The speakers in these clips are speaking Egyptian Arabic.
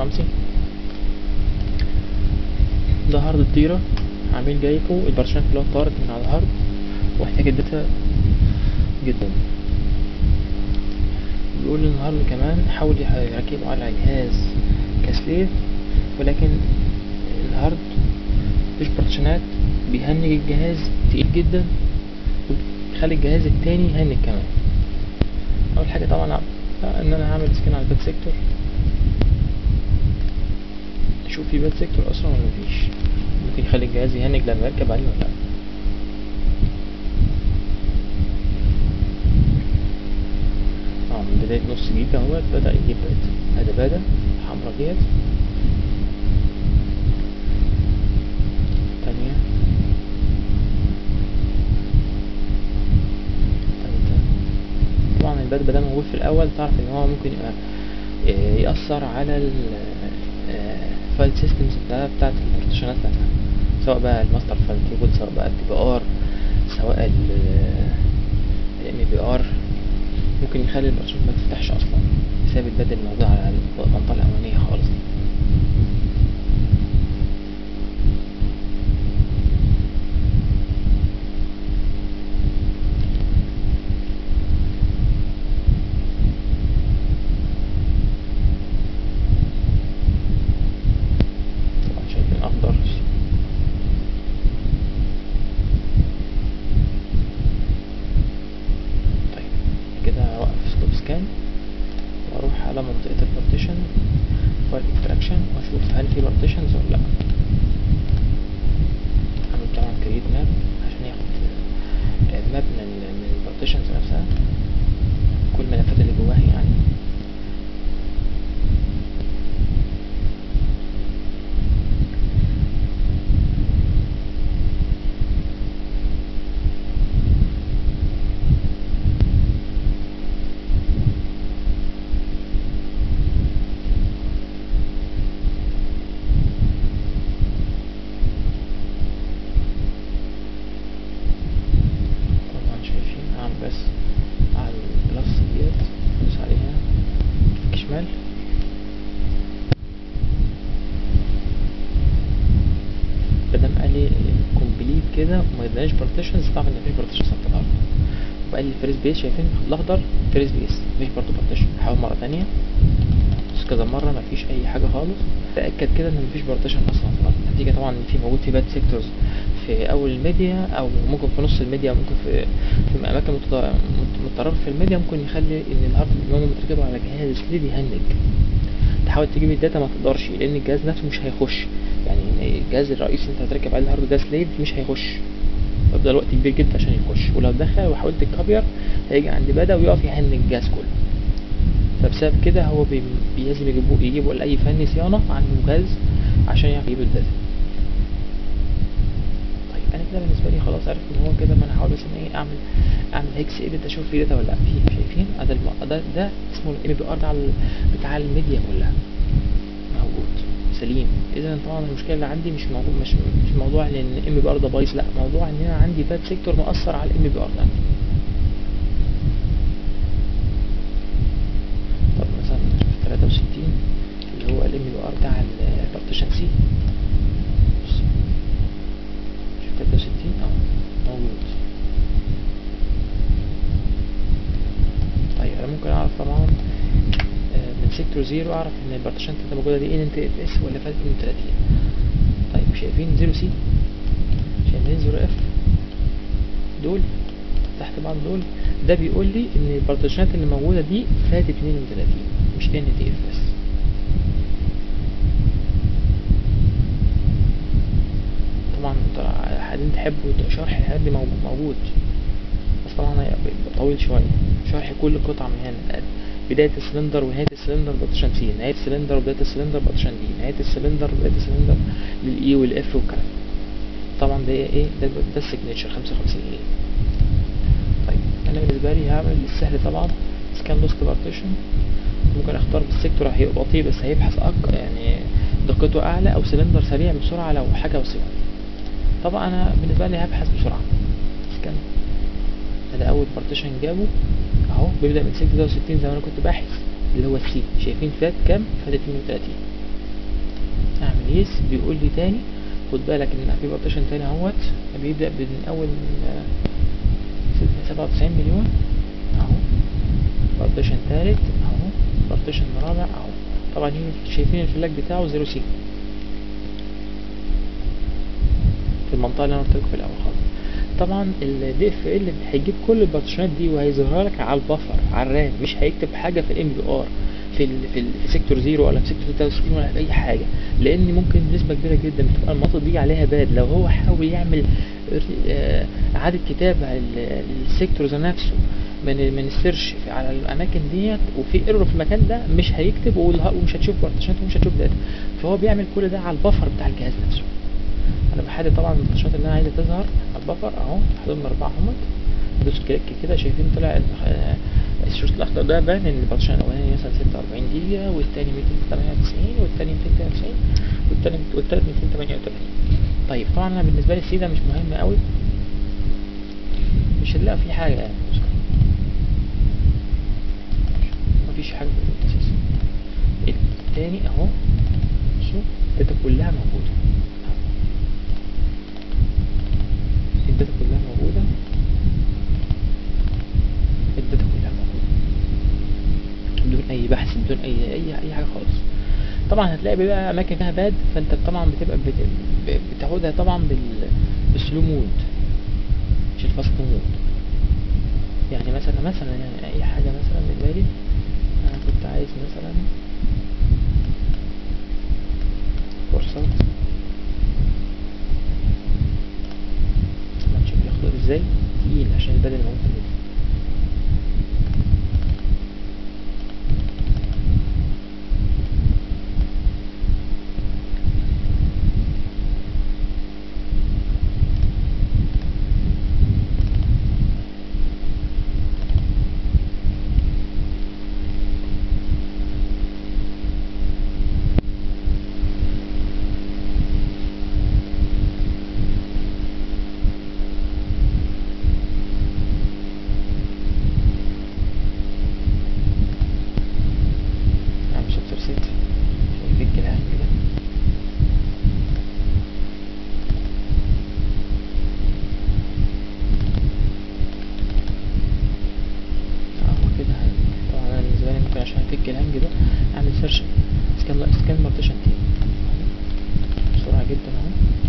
رمزي ده هارد الطيرة عميل جايبه البارتيشنات اللي هو طارت من على الهارد واحتاج الداتا جدا بيقول ان الهارد كمان حاول يح- يركبه على جهاز كسليف ولكن الهارد مفيش بارتيشنات بيهنج الجهاز تقيل جدا وبيخلي الجهاز التاني يهنج كمان اول حاجه طبعا ع- ان انا هعمل سكان على الباد سيكتور اشوف في باد سيكتور اصلا ولا مفيش ممكن يخلي الجهاز يهنج لما يركب عليه ولا لا اه من بداية نص جيجا اهوت بدأ يجيب بقت هدبادة حمرا ديت تانية تالتة طبعا الباد بدل موجود في الأول تعرف إن هو ممكن يبقى آه، يأثر على الفايل سيستمز بتاعت بتاعت البارتيشنات بتاعتها سواء بقى الماستر فايل تيبل سواء بقى الدي بي ار سواء الام بي ار ممكن يخلي البارتيشن ما تفتحش اصلا بسبب الباد الموجود على المنطقة الأولانية خالص دي طبعا شايفين أخضر طيب كده هوقف ستوب سكان واروح على منطقة البارتيشن فايل اكستراكشن واشوف هل في بارتيشنز ولا لا اعمل طبعا كريت ماب عشان ياخد ماب من ال- من البارتيشنز نفسها كل الملفات اللي جواها يعني طبعا شايفين هعمل بس على البلس ديت ادوس عليها كليك شمال مادام قال لي كومبليت كده وما يدانيش بارتيشنز تعرف ان مفيش بارتيشنز تحت الارض وقال لي فريز بيس شايفين الاخضر فريز بيس مفيش برضه بارتيشن حاول مره تانية بس كذا مره مفيش اي حاجه خالص تاكد كده ان مفيش بارتيشن اصلا في الارض نتيجه طبعا ان في موجود في باد سيكتورز في اول الميديا او ممكن في نص الميديا او ممكن في في اماكن متط- مت- متطرفه في الميديا ممكن يخلي ان الهارد اللي هو متركب على جهاز سليد يهنج تحاول تجيب الداتا ما تقدرش لان الجهاز نفسه مش هيخش يعني الجهاز الرئيسي اللي انت هتركب عليه الهارد ده سليد مش هيخش يفضل وقت كبير جدا عشان يخش ولو دخل وحاولت تكابير هيجي عند بدا ويقف يهنج الجهاز كله فبسبب كده هو بي... بي- لازم يجيبوا يجيبوا لاي فني صيانه عنده جهاز عشان يعرف يجيب الداتا طيب انا كده بالنسبه لي خلاص عرفت ان هو كده ما انا هحاول بس ان ايه اعمل اعمل هيكس ايديت اشوف في داتا ولا لا في شايفين ده الم... ده ده اسمه الام بي ار بتاع ال... بتاع الميديا كلها موجود سليم اذا طبعا المشكله اللي عندي مش موضوع مش مش موضوع ان الام بي ار ده بايظ لا موضوع ان انا عندي باد سيكتور مؤثر على الام بي ار ده طب مثلا في 63 اللي هو الام بي ار بتاع البارتيشن سي بص شوف 63 اه موجود طيب انا ممكن اعرف طبعا آه، من سيكتور زيرو اعرف ان البارتيشن اللي موجوده دي ان انت اف اس ولا فاتت من 30 طيب شايفين زيرو سي شايفين زيرو اف دول تحت بعض دول ده بيقول لي ان البارتيشنات اللي موجوده دي فاتت 32 مش ان تي اف بس طبعا انتوا حابين تحبوا شرح الحاجات دي موجود, موجود. بس طبعا هيبقى طويل شويه شرح كل قطعه من هنا بداية السلندر ونهاية السلندر بارتيشن سي نهاية السلندر وبداية السلندر بارتيشن دي نهاية السلندر وبداية السلندر للاي والاف والكلام طبعا ده ايه ده ده السيجنتشر 55 ايه طيب انا بالنسبه لي هعمل السهل طبعا سكان لوست بارتيشن ممكن اختار بالسيكتور هيبقى بطيء بس هيبحث اكتر يعني دقته اعلى او سلندر سريع بسرعه لو حاجه بسيطه طبعا انا بالنسبه لي هبحث بسرعه سكان ده اول بارتيشن جابه اهو بيبدا من 63 زي ما انا كنت باحث اللي هو السي شايفين فات كام فات 32 اعمل يس بيقول لي تاني خد بالك ان في بارتيشن تاني اهوت بيبدأ من اول سبعة وتسعين مليون اهو بارتيشن تالت اهو بارتيشن رابع اهو طبعا هنا شايفين الفلاج بتاعه زيرو سي في المنطقة اللي انا قلت لكم في الاول خالص طبعا الدي اف ال هيجيب كل البارتيشنات دي وهيظهرها لك على البفر على الرام مش هيكتب حاجه في الام بي ار في ال في, ال في سيكتور زيرو ولا في سيكتور 63 ولا في اي حاجه لان ممكن نسبه كبيره جدا بتبقى المناطق دي عليها باد لو هو حاول يعمل آه، اعاده كتابه للسيكتورز نفسه من من السيرش في- على الاماكن ديت وفي ايرور في المكان ده مش هيكتب وله- ومش هتشوف بارتيشنات ومش هتشوف داتا فهو بيعمل كل ده على البفر بتاع الجهاز نفسه انا بحدد طبعا البارتيشنات اللي انا عايزها تظهر على البفر اهو حددنا اربعه همت دوس كليك كده شايفين طلع ال- آه، الشريط الاخضر ده بان ان البارتيشن الاولاني مثلا 46 جيجا والتاني 298 والتاني 292 والتاني والتالت 288 طيب طبعا انا بالنسبه لي السي ده مش مهم قوي مش هتلاقي فيه حاجه يعني مفيش حاجه في الاساس التاني اهو شوف الداتا كلها موجوده الداتا كلها موجودة الداتا كلها موجودة بدون أي بحث بدون أي أي أي حاجة خالص طبعا هتلاقي بقى أماكن فيها باد فأنت طبعا بتبقى بت... ب- بتاخدها طبعا بال... بالسلو مود مش الفاست مود يعني مثلا مثلا يعني أي حاجة مثلا بالنسبة لي أنا كنت عايز مثلا كورسات طبعا شوف بياخدوها ازاي تقيل عشان البدن اللي ممكن يدي عم شابتر ست شايفين كده كده اهو كده هن- طبعا انا بالنسبه لي ممكن عشان افك الهنج ده اعمل سيرش سكان سكان بارتيشن تي بسرعه جدا اهو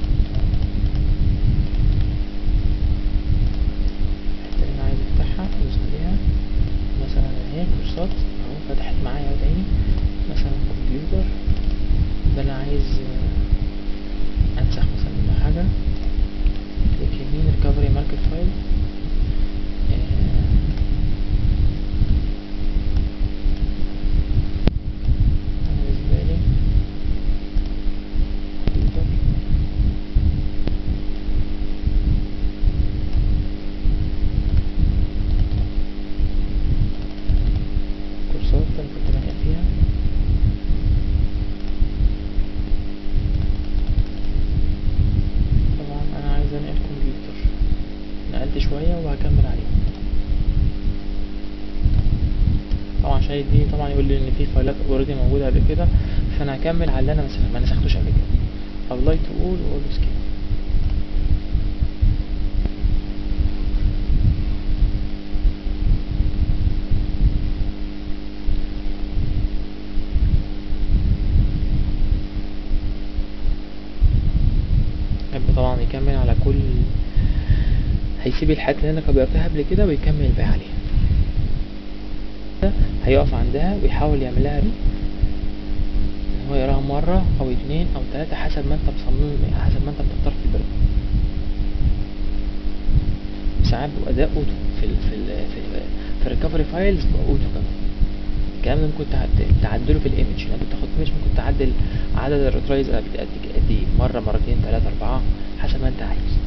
الحته اللي انا عايز افتحها ادوس عليها مثلا اهي كورسات اهو فتحت معايا اهو تاني مثلا كمبيوتر ده انا عايز آه، انسخ مثلا منه حاجه كليك يمين ريكفري ماركت فايل بالنسبه لي كمبيوتر كورسات انا كنت بنقل فيها طبعا انا عايز انقل كمبيوتر نقلت شوية وهكمل عليه طبعا عشان يديني طبعا يقول لي ان في فايلات اوريدي موجودة قبل كده فانا هكمل على اللي انا مثلا ما نسختوش قبل كده ابلاي تو اول واقول له سكيب يبقى طبعا يكمل على كل هيسيب الحاجات اللي انا كان بيقف فيها قبل كده ويكمل الباقي عليها هيقف عندها ويحاول يعملها ري ان هو يقراها مرة او اتنين او تلاتة حسب ما انت مصمم حسب ما انت بتختار في البرنامج ساعات بيبقى ده اوتو في ال في ال في, ال في الريكفري فايلز بيبقى اوتو كمان الكلام ده ممكن تعدل تعدله في الايمج يعني انت بتاخد ايمج ممكن تعدل عدد الريترايز قد قد قد ايه مرة مرتين تلاتة اربعة حسب ما انت عايز